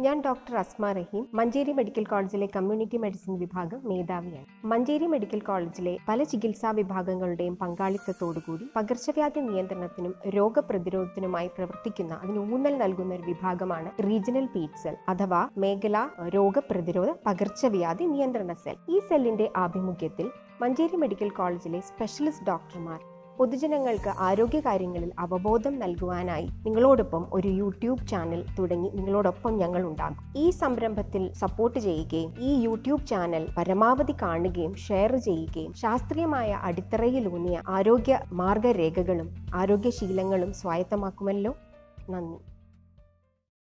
ഞാൻ doctor Asma Rahim Manjeri medical കോളേജിലെ community medicine വിഭാഗം മേധാവിയാണ് മഞ്ചേരി മെഡിക്കൽ കോളേജിലെ പല ചികിത്സാ വിഭാഗങ്ങളുടെയും പങ്കാളിത്തത്തോടുകൂടി പകർച്ചവ്യാധി നിയന്ത്രണത്തിനും രോഗപ്രതിരോധത്തിനുമായി പ്രവർത്തിക്കുന്ന അതിന് ഊന്നൽ നൽകുന്ന ഒരു വിഭാഗമാണ് റീജിയണൽ പീറ്റ് സെൽ അഥവാ മേഖല രോഗപ്രതിരോധ പകർച്ചവ്യാധി നിയന്ത്രണ സെൽ ഈ സെല്ലിന്റെ ആഭിമുഖ്യത്തിൽ മഞ്ചേരി മെഡിക്കൽ കോളേജിലെ സ്പെഷ്യലിസ്റ്റ് ഡോക്ടർമാർ പൊതുജനങ്ങൾക്ക് ആരോഗ്യകാര്യങ്ങളിൽ അവബോധം നൽകുവാനായി നിങ്ങളോടൊപ്പം ഒരു യൂട്യൂബ് ചാനൽ തുടങ്ങി നിങ്ങളോടൊപ്പം ഞങ്ങൾ ഉണ്ടാകും ഈ സംരംഭത്തിൽ സപ്പോർട്ട് ചെയ്യുകയും ഈ യൂട്യൂബ് ചാനൽ പരമാവധി കാണുകയും ഷെയർ ചെയ്യുകയും ശാസ്ത്രീയമായ അടിത്തറയിലൂന്നിയ ആരോഗ്യ മാർഗരേഖകളും ആരോഗ്യശീലങ്ങളും സ്വായത്തമാക്കുമല്ലോ നന്ദി